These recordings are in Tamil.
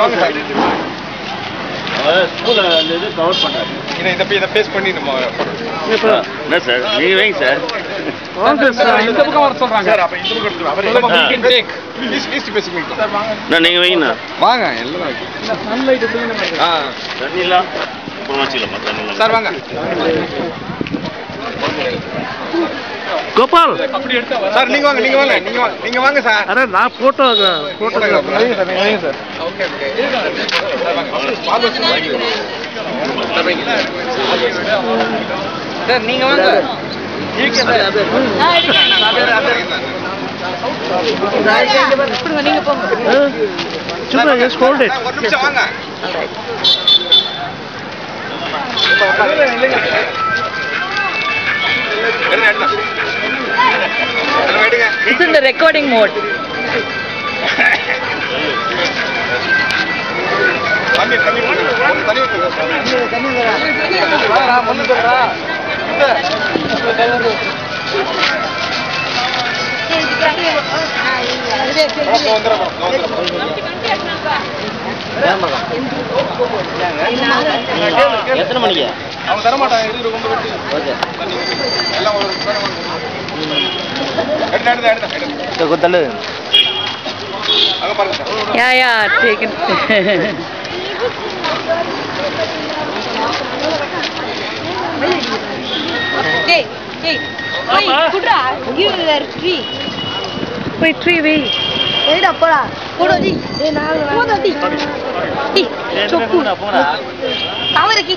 வாங்க சார் ஸ்கூலில் அந்த இது கவர் பண்ணாரு இதை இதை இதை ஃபேஸ் பண்ணி நம்ம என்ன சார் நீங்கள் வைங்க சார் இந்த பக்கம் வர சொல்றாங்க சார் அப்ப இந்த பக்கம் எடுத்துட்டு அவரே ஆ. we can take east east பேசிக்கலாம் சார் வாங்க நான் நீங்கள் வைங்கண்ணா வாங்க எல்லாம் ஆ தண்ணிலாம் அப்புறம் வச்சுக்கலாமா தண்ணிலாம் சார் வாங்க கோபால் சார் நீங்க வாங்க நீங்க வாங்க நீங்க வாங்க நீங்க வாங்க சார் அரே நான் photo photo sir okay okay sir வாங்க ஃபாலோஸ் வாங்கிக்கோங்க சார் வைங்க சார் நீங்க வாங்க சும்மா ஜஸ்ட் ஹோல்ட் இட் ஒரு நிமிஷம் வாங்க எடுங்க, எடுங்க. எல்லாம் எடுங்க. It's in the recording mode. தண்ணி, தண்ணி ஊத்துங்க. ஒரு தண்ணி ஊத்துங்க. வாடா, மண்ணு தர்றா. இந்த. இதோ வந்துடுறேன், இதோ வந்துடுறேன். எத்தனை மணிக்கு அவன் தர மாட்டான் இது ரொம்ப வெட்டி ஓகே தண்ணி எல்லாம் ஒரு பேரை வாங்க. எடுங்க, எடுங்க, எடுங்க, எடுங்க. தள்ளு அங்க பாருங்க sir Yeah, yeah, take it. Hey, hey. Wait, குட்ரா give me that tree. Wait, three way. ஏடா போடா போடா டி ஏய் நான் போடா டி டி சொப்பு அவருக்கு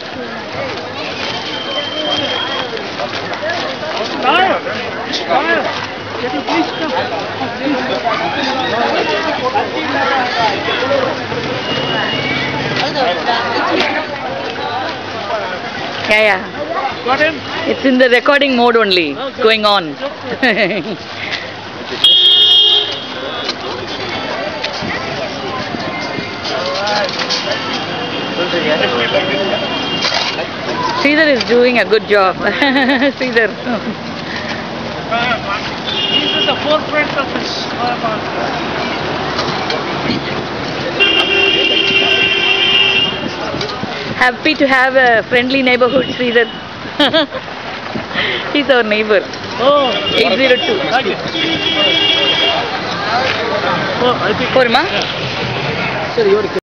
Yeah, yeah. Got him? It's in the recording mode only, going on. Sridhar is doing a good job. Sridhar. He's at the forefront of his Happy to have a friendly neighborhood, Sridhar. He's our neighbor. Oh, 802. oh, I think. போருமா